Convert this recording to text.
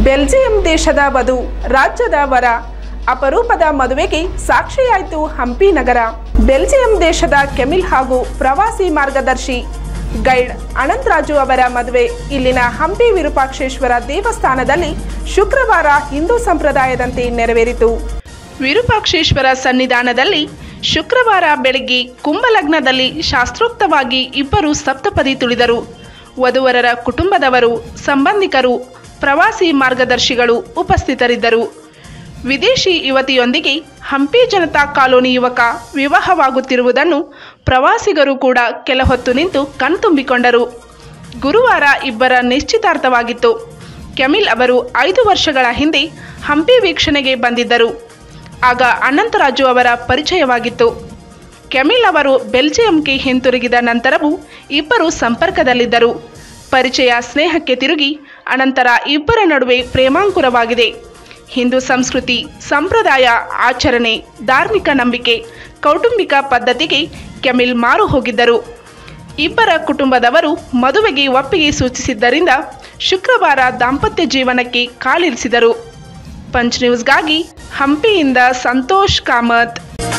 Belgium ದೇಶದ ವಧು ರಾಜ್ಯದ ವರ ಅಪರೂಪದ ಮದುವೆಗೆ ಸಾಕ್ಷಿಯಾಯಿತು ಹಂಪಿ ನಗರ ಬೆಲ್ಜಿಯಂ ದೇಶದ ಕೆಮಿಲ್ ಹಾಗೂ ಪ್ರವಾಸಿ ಮಾರ್ಗದರ್ಶಿ ಗೈಡ್ ಅನಂತರಾಜು ಅವರ ಮದುವೆ ಇಲ್ಲಿನ ಹಂಪಿ ವಿರೂಪಾಕ್ಷೇಶ್ವರ ದೇವಸ್ಥಾನದಲ್ಲಿ ಶುಕ್ರವಾರ ಹಿಂದೂ ಸಂಪ್ರದಾಯದಂತೆ ನೆರವೇರಿತು ವಿರೂಪಾಕ್ಷೇಶ್ವರ ಸನ್ನಿಧಾನದಲ್ಲಿ ಶುಕ್ರವಾರ ಬೆಳಗ್ಗೆ ಕುಂಭಲಗ್ನದಲ್ಲಿ ಶಾಸ್ತ್ರೋಕ್ತವಾಗಿ ಇಬ್ಬರು ಸಪ್ತಪದಿ ತುಳಿದರು ವಧುವರರ ಕುಟುಂಬದವರು ಸಂಬಂಧಿಕರು ಪ್ರವಾಸಿ ಮಾರ್ಗದರ್ಶಿಗಳು ಉಪಸ್ಥಿತರಿದ್ದರು ವಿದೇಶಿ ಯುವತಿಯೊಂದಿಗೆ ಹಂಪಿ ಜನತಾ ಕಾಲೋನಿ ಯುವಕ ವಿವಾಹವಾಗುತ್ತಿರುವುದನ್ನು ಪ್ರವಾಸಿಗರು ಕೂಡ ಕೆಲ ಹೊತ್ತು ನಿಂತು ಕಣ್ತುಂಬಿಕೊಂಡರು ಗುರುವಾರ ಇಬ್ಬರ ನಿಶ್ಚಿತಾರ್ಥವಾಗಿತ್ತು ಕೆಮಿಲ್ ಅವರು ಐದು ವರ್ಷಗಳ ಹಿಂದೆ ಹಂಪಿ ವೀಕ್ಷಣೆಗೆ ಬಂದಿದ್ದರು ಆಗ ಅನಂತರಾಜು ಅವರ ಪರಿಚಯವಾಗಿತ್ತು ಕೆಮಿಲ್ ಅವರು ಬೆಲ್ಜಿಯಂಗೆ ಹಿಂತಿರುಗಿದ ನಂತರವೂ ಇಬ್ಬರು ಸಂಪರ್ಕದಲ್ಲಿದ್ದರು ಪರಿಚಯ ಸ್ನೇಹಕ್ಕೆ ತಿರುಗಿ ಅನಂತರ ಇಬ್ಬರ ನಡುವೆ ಪ್ರೇಮಾಂಕುರವಾಗಿದೆ ಹಿಂದೂ ಸಂಸ್ಕೃತಿ ಸಂಪ್ರದಾಯ ಆಚರಣೆ ಧಾರ್ಮಿಕ ನಂಬಿಕೆ ಕೌಟುಂಬಿಕ ಪದ್ಧತಿಗೆ ಕೆಮಿಲ್ ಮಾರು ಹೋಗಿದ್ದರು ಇಬ್ಬರ ಕುಟುಂಬದವರು ಮದುವೆಗೆ ಒಪ್ಪಿಗೆ ಸೂಚಿಸಿದ್ದರಿಂದ ಶುಕ್ರವಾರ ದಾಂಪತ್ಯ ಜೀವನಕ್ಕೆ ಕಾಲಿರಿಸಿದರು ಪಂಚ್ ನ್ಯೂಸ್ಗಾಗಿ ಹಂಪಿಯಿಂದ ಸಂತೋಷ್ ಕಾಮತ್